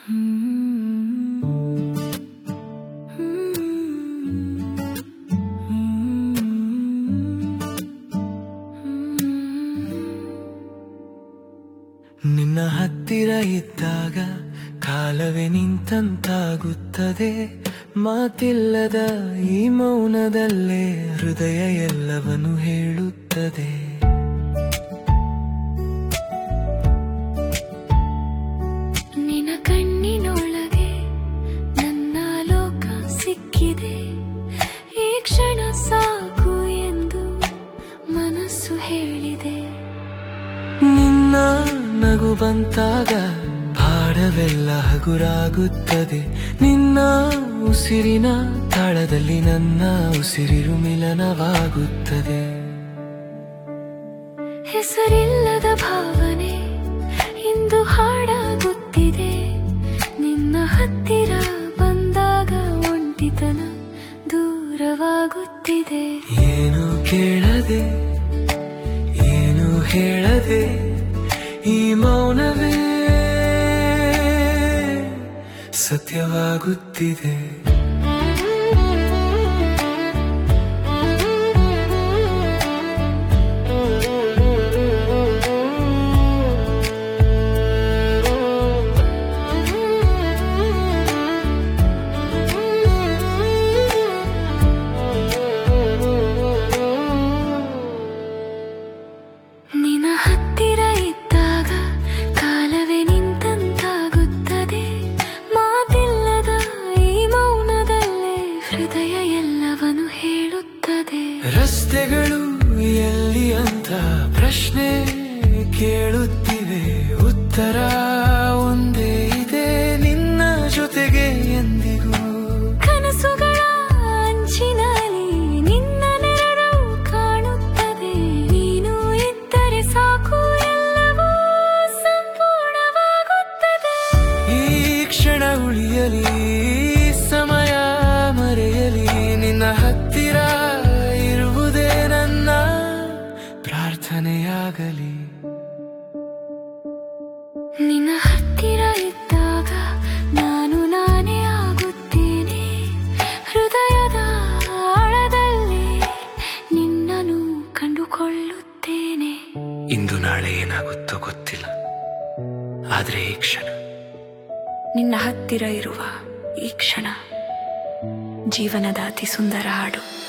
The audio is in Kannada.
ನಿನ್ನ ಹತ್ತಿರ ಇದ್ದಾಗ ಕಾಲವೇ ನಿಂತಂತಾಗುತ್ತದೆ ಮಾತಿಲ್ಲದ ಈ ಮೌನದಲ್ಲೇ ಹೃದಯ ಎಲ್ಲವನು ಹೇಳುತ್ತದೆ ನಿನ ಕಣ್ಣಿನೊಳಗೆ ನನ್ನ ಲೋಕ ಸಿಕ್ಕಿದೆ ಈ ಕ್ಷಣ ಸಾಕು ಎಂದು ಮನಸ್ಸು ಹೇಳಿದೆ ನಿನ್ನ ನಗು ಬಂತಾಗ ಭಾರವೆಲ್ಲ ಹಗುರಾಗುತ್ತದೆ ನಿನ್ನ ಉಸಿರಿನ ತಾಳದಲ್ಲಿ ನನ್ನ ಉಸಿರಿರು ಮಿಲನವಾಗುತ್ತದೆ ಹೆಸರಿಲ್ಲದ ಭಾವನೆ ಇಂದು ಹಾಡಾಗುತ್ತಿದೆ ನಿನ್ನ ಹತ್ತಿರ ಬಂದಾಗ ಒಂಟಿತನ ದೂರವಾಗುತ್ತಿದೆ ಏನು ಕೇಳದೆ ಏನು ಹೇಳದೆ ಈ ಮೌನವೇ ಸತ್ಯವಾಗುತ್ತಿದೆ ನಿನ ಹತ್ತಿರ ಇದ್ದಾಗ ಕಾಲವೇ ನಿಂತಂತಾಗುತ್ತದೆ ಮಾತಿಲ್ಲದ ಈ ಮೌನದಲ್ಲೇ ಹೃದಯ ಎಲ್ಲವನು ಹೇಳುತ್ತದೆ ರಸ್ತೆಗಳು ಎಲ್ಲಿ ಅಂತ ಪ್ರಶ್ನೆ ಕೇಳುತ್ತಿವೆ ಉತ್ತರ ಒಂದೇ ಇದೆ ನಿನ್ನ ಜೊತೆಗೆ ಎಂದಿಗೂ ಕನಸುಗಳ ಅಂಚಿನಲ್ಲಿ ನಿನ್ನ ನೆರಳು ಕಾಣುತ್ತದೆ ನೀನು ಇದ್ದರೆ ಸಾಕು ಎಲ್ಲವೂ ಸಂಪೂರ್ಣವಾಗುತ್ತದೆ ಈ ಕ್ಷಣ ಉಳಿಯಲಿ ಈ ಸಮಯ ಮರೆಯಲಿ ನಿನ್ನ ಹತ್ತಿರ ಇರುವುದೇ ನನ್ನ ಪ್ರಾರ್ಥನೆಯಾಗಲಿ ನಿನ್ನ ಹತ್ತಿರ ಇದ್ದಾಗ ನಾನು ನಾನೇ ಆಗುತ್ತೇನೆ ಹೃದಯದ ಆಳದಲ್ಲಿ ನಿನ್ನನ್ನು ಕಂಡುಕೊಳ್ಳುತ್ತೇನೆ ಇಂದು ನಾಳೆ ಏನಾಗುತ್ತೋ ಗೊತ್ತಿಲ್ಲ ಆದ್ರೆ ಈ ಕ್ಷಣ ನಿನ್ನ ಹತ್ತಿರ ಇರುವ ಈ ಕ್ಷಣ ಜೀವನದ ಅತಿ ಸುಂದರ ಹಾಡು